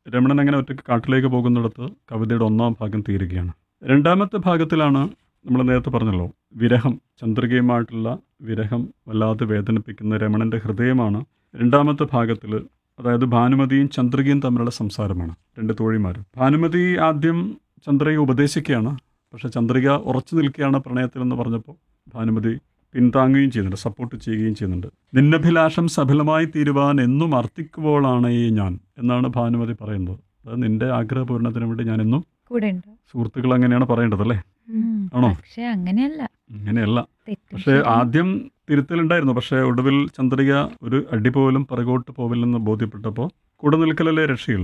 രമണൻ അങ്ങനെ ഒറ്റയ്ക്ക് കാട്ടിലേക്ക് പോകുന്നിടത്ത് കവിതയുടെ ഒന്നാം ഭാഗം തീരുകയാണ് രണ്ടാമത്തെ ഭാഗത്തിലാണ് നമ്മൾ നേരത്തെ പറഞ്ഞല്ലോ വിരഹം ചന്ദ്രികയുമായിട്ടുള്ള വിരഹം വല്ലാതെ വേദനിപ്പിക്കുന്ന രമണന്റെ ഹൃദയമാണ് രണ്ടാമത്തെ ഭാഗത്തിൽ അതായത് ഭാനുമതിയും ചന്ദ്രികയും തമ്മിലുള്ള സംസാരമാണ് രണ്ട് തോഴിമാരും ഭാനുമതി ആദ്യം ചന്ദ്രിക ഉപദേശിക്കുകയാണ് പക്ഷെ ചന്ദ്രിക ഉറച്ചു നിൽക്കുകയാണ് പ്രണയത്തിൽ എന്ന് പറഞ്ഞപ്പോൾ ഭാനുമതി പിന്താങ്ങുകയും ചെയ്യുന്നുണ്ട് സപ്പോർട്ട് ചെയ്യുകയും ചെയ്യുന്നുണ്ട് നിന്നഭിലാഷം സഫലമായി തീരുവാൻ എന്നും അർത്ഥിക്കുമ്പോഴാണ് ഈ ഞാൻ എന്നാണ് ഭാനുമതി പറയുന്നത് അത് നിന്റെ ആഗ്രഹപൂർണ്ണത്തിന് വേണ്ടി ഞാൻ എന്നും കൂടെ ഉണ്ട് സുഹൃത്തുക്കൾ അങ്ങനെയാണ് പറയേണ്ടത് അല്ലേ ആണോ? പക്ഷെ അങ്ങനെയല്ല അങ്ങനെയല്ല തെറ്റും പക്ഷേ ശരിയും. ആദ്യം തിരുത്തലുണ്ടായിരുന്നു പക്ഷേ ഒടുവിൽ ചന്ദ്രിക ഒരു അടി പോലും പിറകോട്ട് പോവില്ലെന്ന് ബോധ്യപ്പെട്ടപ്പോൾ കൂടെ നിൽക്കലല്ലേ രക്ഷയുള്ളൂ